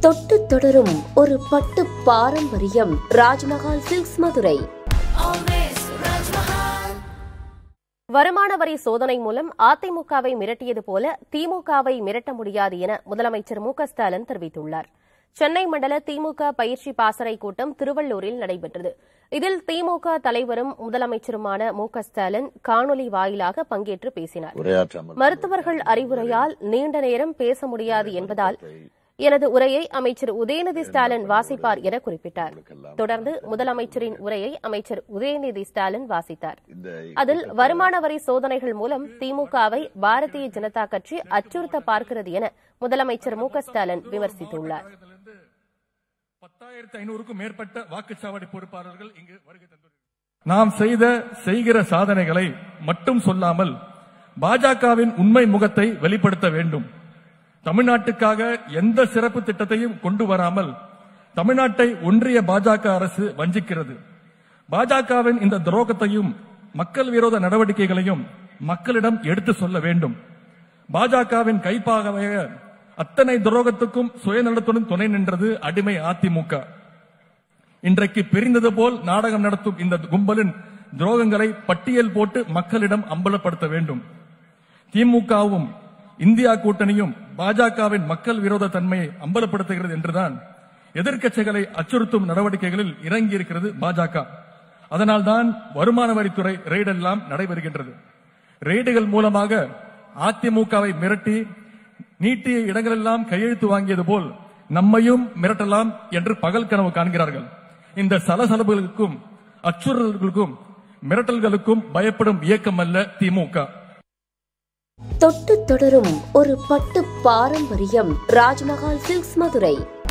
தொட்டு தொடரும் ஒரு பட்டு பாரம்பரியம் ராஜ்மஹால் சில்க்ஸ் மதுரை வருமான வரி சோதனை மூலம் அதிமுகவை மிரட்டியது போல திமுகவை மிரட்ட முடியாது என முதலமைச்சர் மு க ஸ்டாலின் தெரிவித்துள்ளார் சென்னை மண்டல திமுக பயிற்சி பாசறை கூட்டம் திருவள்ளூரில் நடைபெற்றது இதில் திமுக தலைவரும் முதலமைச்சருமான மு க ஸ்டாலின் காணொலி வாயிலாக பங்கேற்று பேசினார் உரையாற்றாமல் மருத்துவர்கள் அறிவுரையால் நீண்ட நேரம் பேச முடியாது என்பதால் எனது உரையை அமைச்சர் உதயநிதி ஸ்டாலின் வாசிப்பார் என குறிப்பிட்டார் தொடர்ந்து முதலமைச்சரின் உரையை அமைச்சர் உதயநிதி ஸ்டாலின் வாசித்தார் இந்த அதில் வருமான வரி சோதனைகள் மூலம் திமுகவை பாரதிய ஜனதா கட்சி அச்சுறுத்த பார்க்கிறது என முதலமைச்சர் மு க ஸ்டாலின் விமர்சித்துள்ளார் பத்தாயிரத்தி ஐநூறுக்கும் மேற்பட்ட வாக்குச்சாவடி பொறுப்பாளர்கள் இங்கு வருகை தந்துள்ளனர் நாம் செய்த செய்கிற சாதனைகளை மட்டும் சொல்லாமல் பாஜகவின் உண்மை முகத்தை வெளிப்படுத்த வேண்டும் தமிழ்நாட்டுக்காக எந்த சிறப்பு திட்டத்தையும் கொண்டு வராமல் தமிழ்நாட்டை ஒன்றிய பாஜக அரசு வஞ்சிக்கிறது பாஜகவின் இந்த துரோகத்தையும் மக்கள் விரோத நடவடிக்கைகளையும் மக்களிடம் எடுத்து சொல்ல வேண்டும் பாஜகவின் கைப்பாகவே அத்தனை துரோகத்துக்கும் சுயநலத்துடன் துணை நின்றது அடிமை அதிமுக இன்றைக்கு பிரிந்தது போல் நாடகம் நடத்தும் இந்த கும்பலின் துரோகங்களை பட்டியல் போட்டு மக்களிடம் அம்பலப்படுத்த வேண்டும் திமுகவும் இந்தியா கூட்டணியும் பாஜகவின் மக்கள் விரோத தன்மையை அம்பலப்படுத்துகிறது என்றுதான் எதிர்க்கட்சிகளை அச்சுறுத்தும் நடவடிக்கைகளில் இறங்கியிருக்கிறது பாஜக அதனால்தான் வருமான வரித்துறை ரெய்டெல்லாம் நடைபெறுகின்றது ரெய்டுகள் மூலமாக அதிமுகவை மிரட்டி நீட்டிய இடங்களெல்லாம் கையெழுத்து வாங்கியது போல் நம்மையும் மிரட்டலாம் என்று பகல் கனவு காண்கிறார்கள் இந்த சலசலப்புகளுக்கும் அச்சுறுத்தல்களுக்கும் மிரட்டல்களுக்கும் பயப்படும் இயக்கம் அல்ல திமுக தொட்டு தொடரும் ஒரு பட்டு பாரம்பரியம் ராஜ்மஹால் சில்க்ஸ் மதுரை